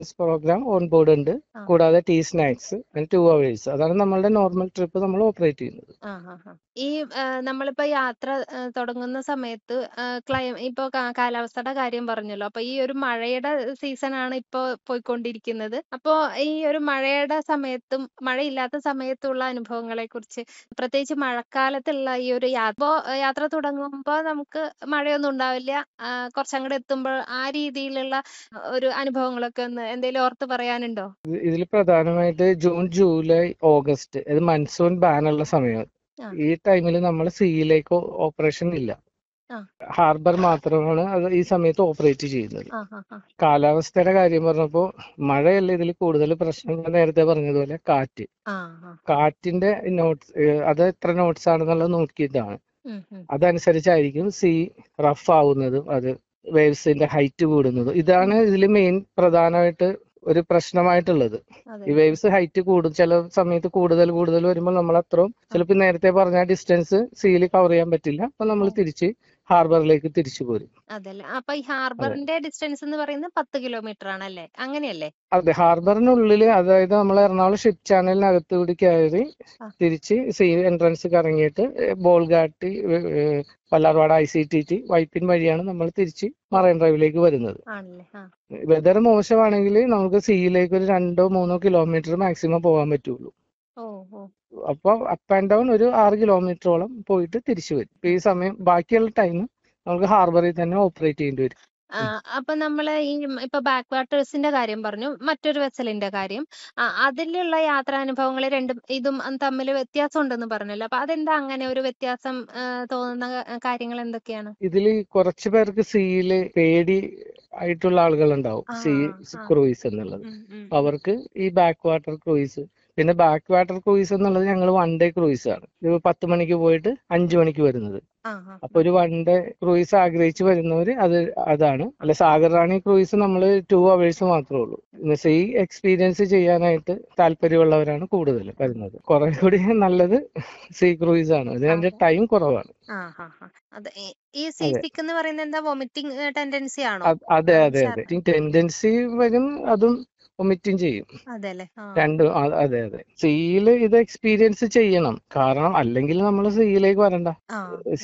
Programme on board ഉണ്ട് ആ. കൂടാതെ ടീ സ്നാക്സ് ടു അവേഴ്സ് അതാണ് നമ്മളുടെ നോർമൽ ട്രിപ്പ് നമ്മൾ ഓപ്പറേറ്റ് ചെയ്യുന്നത് ആ ആ ആ. ഈ ആ, നമ്മളിപ്പോ യാത്ര ആ, തുടങ്ങുന്ന സമയത്ത് ക്ലൈ ഇപ്പൊ കാ- കാലാവസ്ഥയുടെ കാര്യം പറഞ്ഞല്ലോ അപ്പൊ ഈ ഒരു മഴയുടെ സീസൺ ആണ് ഇപ്പൊ പോയിക്കൊണ്ടിരിക്കുന്നത് അപ്പോ ഈ ഒരു മഴയുടെ സമയത്തും മഴയില്ലാത്ത സമയത്തുള്ള അനുഭവങ്ങളെ കുറിച്ച് പ്രത്യേകിച്ച് മഴക്കാലത്തുള്ള ഈ ഒരു യാത്ര ഇപ്പോ യാത്ര തുടങ്ങുമ്പോ നമുക്ക് മഴയൊന്നും ഉണ്ടാവില്ല ആ, കുറച്ചങ്ങോട്ട് എത്തുമ്പോൾ ആ രീതിയിലുള്ള ഒരു അനുഭവങ്ങളൊക്കെ ഒന്ന് എന്തെങ്കിലും ഓർത്ത് പറയാനുണ്ടോ ഇതിൽ പ്രധാനമായിട്ട് ജൂൺ ജൂലൈ ഓഗസ്റ്റ് ഇത് മൺസൂൺ ബാനുള്ള സമയം ആ. ഈ ടൈമിൽ നമ്മൾ സീയിലേക്ക് ഓപ്പറേഷൻ ഇല്ല ആ. ഹാർബർ മാത്രമാണ് അത് ഈ സമയത്ത് ഓപ്പറേറ്റ് ചെയ്യുന്നത് ആ ആ ആ കാലാവസ്ഥയുടെ കാര്യം പറഞ്ഞപ്പോൾ മഴയല്ല ഇതിൽ കൂടുതൽ പ്രശ്നം ഞാൻ നേരത്തെ പറഞ്ഞതുപോലെ കാറ്റ് ആ ആ കാറ്റിന്റെ നോട്ട്സ് അത് എത്ര നോട്ട്സ് ആണെന്നുള്ളത് നോക്കിയിട്ടാണ് ഉം ഉം അതനുസരിച്ചായിരിക്കും സീ റഫ് ആവുന്നതും അത് വേവ്സിന്റെ ഹൈറ്റ് കൂടുന്നതും ഇതാണ് ഇതിൽ മെയിൻ പ്രധാനമായിട്ട് ഒരു പ്രശ്നമായിട്ടുള്ളത് അതെ ഈ വേവ്സ് ഹൈറ്റ് കൂടും ചില സമയത്ത് കൂടുതൽ കൂടുതൽ വരുമ്പോൾ നമ്മൾ അത്രയും ചിലപ്പോൾ നേരത്തെ പറഞ്ഞ ഡിസ്റ്റൻസ് സീയിൽ കവർ ചെയ്യാൻ പറ്റില്ല അപ്പൊ നമ്മൾ തിരിച്ച് ഹാർബറിലേക്ക് തിരിച്ചു പോരും അതല്ലേ അപ്പൊ ഈ ഹാർബറിന്റെ ഡിസ്റ്റൻസ് എന്ന് പറയുന്നത് പത്ത് കിലോമീറ്റർ ആണല്ലേ അങ്ങനെയല്ലേ അതെ ഹാർബറിനുള്ളിൽ അതായത് നമ്മൾ എറണാകുളം ഷിപ്പ് ചാനലിനകത്ത് കൂടി കയറി ആ. തിരിച്ച് സീ എൻട്രൻസ് കറങ്ങിയിട്ട് ബോൾഗാട്ടി പല്ലാർവാട് I C T T Vypin വഴിയാണ് നമ്മൾ തിരിച്ച് മറൈൻ ഡ്രൈവിലേക്ക് വരുന്നത് ആണല്ലേ ആ വെതർ മോശമാണെങ്കിൽ നമുക്ക് സീയിലേക്ക് ഒരു രണ്ടോ മൂന്നോ കിലോമീറ്റർ മാക്സിമം പോകാൻ പറ്റുള്ളൂ ഓ ഓ അപ്പോൾ അപ്പ് ആൻഡ് ഡൗൺ ഒരു ആറ് കിലോമീറ്ററോളം പോയിട്ട് തിരിച്ചു വരും ഇപ്പൊ ഈ സമയം ബാക്കിയുള്ള ടൈം നമുക്ക് ഹാർബറിൽ തന്നെ ഓപ്പറേറ്റ് ചെയ്യേണ്ടി വരും ആ, അപ്പൊ നമ്മള് ഈ ഇപ്പൊ ബാക്ക് വാട്ടേഴ്സിന്റെ കാര്യം പറഞ്ഞു മറ്റൊരു വെസലിന്റെ കാര്യം ആ, അതിലുള്ള യാത്രാനുഭവങ്ങൾ രണ്ടും ഇതും തമ്മിൽ വ്യത്യാസം ഉണ്ടെന്ന് പറഞ്ഞല്ലോ അപ്പൊ അതെന്താ അങ്ങനെ ഒരു വ്യത്യാസം ആ, തോന്നുന്ന ക- കാര്യങ്ങൾ എന്തൊക്കെയാണ് ഇതിൽ കുറച്ച് പേർക്ക് സീയില് പേടി ആയിട്ടുള്ള ആളുകൾ ഉണ്ടാവും ആ, സീ ആ. ക്രൂയിസ് എന്നുള്ളത് ഉം, ഉം, അവർക്ക് ഈ ബാക്ക് വാട്ടർ ക്രൂയിസ് പിന്നെ ബാക്ക് വാട്ടർ ക്രൂയിസ് എന്നുള്ളത് ഞങ്ങൾ വൺ ഡേ ക്രൂയിസ് ആണ് ഇത് പത്ത് മണിക്ക് പോയിട്ട് അഞ്ചു മണിക്ക് വരുന്നത് ആ, ആ, അപ്പൊ ഒരു വൺ ഡേ ക്രൂയിസ് ആഗ്രഹിച്ച് വരുന്നവര് അത് അതാണ് അല്ല സാഗർ റാണി ക്രൂയിസ് നമ്മൾ ടു അവേഴ്സ് മാത്രമേ ഉള്ളൂ സീ എക്സ്പീരിയൻസ് ചെയ്യാനായിട്ട് താല്പര്യമുള്ളവരാണ് കൂടുതൽ വരുന്നത് കുറെ കൂടി നല്ലത് സീ ക്രൂയിസ് ആണ് ഇതിന്റെ ടൈം കുറവാണ് ആ, ആ, ആ. അത് ഈ- ഈ സീ സിക്ക് എന്ന് പറയുന്നത് എന്താ വൊമിറ്റിംഗ് ടെൻഡൻസി ആണോ അത് അതെ ആ, അതെ അതെ ടെൻഡൻസി വരും അതും ഒമിറ്റും ചെയ്യും അതെല്ലേ ആ രണ്ടും അ- അതെ അതെ സീയില് ഇത് എക്സ്പീരിയൻസ് ചെയ്യണം കാരണം അല്ലെങ്കിൽ നമ്മൾ സീയിലേക്ക് വരണ്ട ആ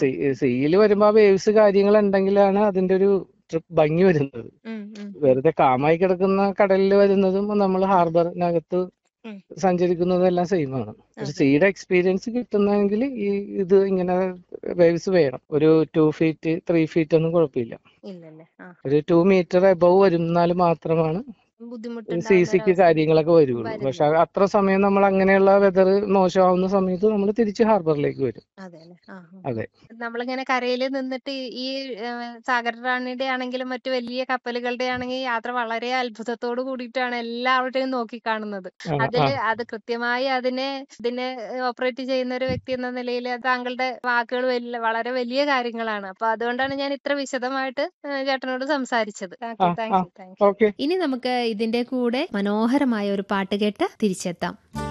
സീയിൽ വരുമ്പോ ആ വേവ്സ് കാര്യങ്ങൾ ഉണ്ടെങ്കിലാണ് അതിന്റെ ഒരു ട്രിപ്പ് ഭംഗി വരുന്നത് ഉം, ഉം, വെറുതെ കാമായി കിടക്കുന്ന കടലിൽ വരുന്നതും നമ്മൾ ഹാർബറിനകത്ത് ഉം. സഞ്ചരിക്കുന്നതും എല്ലാം സെയിം ആണ് ഒരു അതെ. സീയുടെ എക്സ്പീരിയൻസ് കിട്ടുന്നെങ്കിൽ ഈ ഇത് ഇങ്ങനെ വേവ്സ് വേണം ഒരു ടു ഫീറ്റ് ത്രീ ഫീറ്റ് ഒന്നും കുഴപ്പമില്ല ഇല്ലല്ലേ ആ ഒരു ടു മീറ്റർ എബവ് വരുന്നാൽ മാത്രമാണ് സി ബുദ്ധിമുട്ടുണ്ടാകുന്ന സിക്ക് ഒരവസ്ഥ. കാര്യങ്ങളൊക്കെ വരുള്ളൂ വരുന്നത്. പക്ഷെ അത്ര സമയം നമ്മൾ അങ്ങനെയുള്ള വെതർ മോശമാവുന്ന സമയത്ത് നമ്മൾ തിരിച്ച് ഹാർബറിലേക്ക് വരും അതെല്ലേ ആ ആ. അതെ നമ്മളിങ്ങനെ കരയിൽ നിന്നിട്ട് ഈ ഏഹ്, സാഗർ റാണിയുടെ ആണെങ്കിലും മറ്റു വലിയ കപ്പലുകളുടെ ആണെങ്കിൽ യാത്ര വളരെ അത്ഭുതത്തോട് കൂടിയിട്ടാണ് എല്ലാവരുടെയും നോക്കിക്കാണുന്നത് ആ, ആ. അതില് അത് കൃത്യമായി അതിനെ ഇതിനെ ഓപ്പറേറ്റ് ചെയ്യുന്ന ഒരു വ്യക്തി എന്ന നിലയിൽ താങ്കളുടെ വാക്കുകൾ വലിയ വളരെ വലിയ കാര്യങ്ങളാണ് അപ്പൊ അതുകൊണ്ടാണ് ഞാൻ ഇത്ര വിശദമായിട്ട് ഏഹ്, ചേട്ടനോട് സംസാരിച്ചത് താങ്ക് യു ആ, താങ്ക് ആ. യു താങ്ക് യു ഓക്കെ ഇനി നമുക്ക് ഇതിന്റെ കൂടെ മനോഹരമായ ഒരു പാട്ട് കേട്ട് തിരിച്ചെത്താം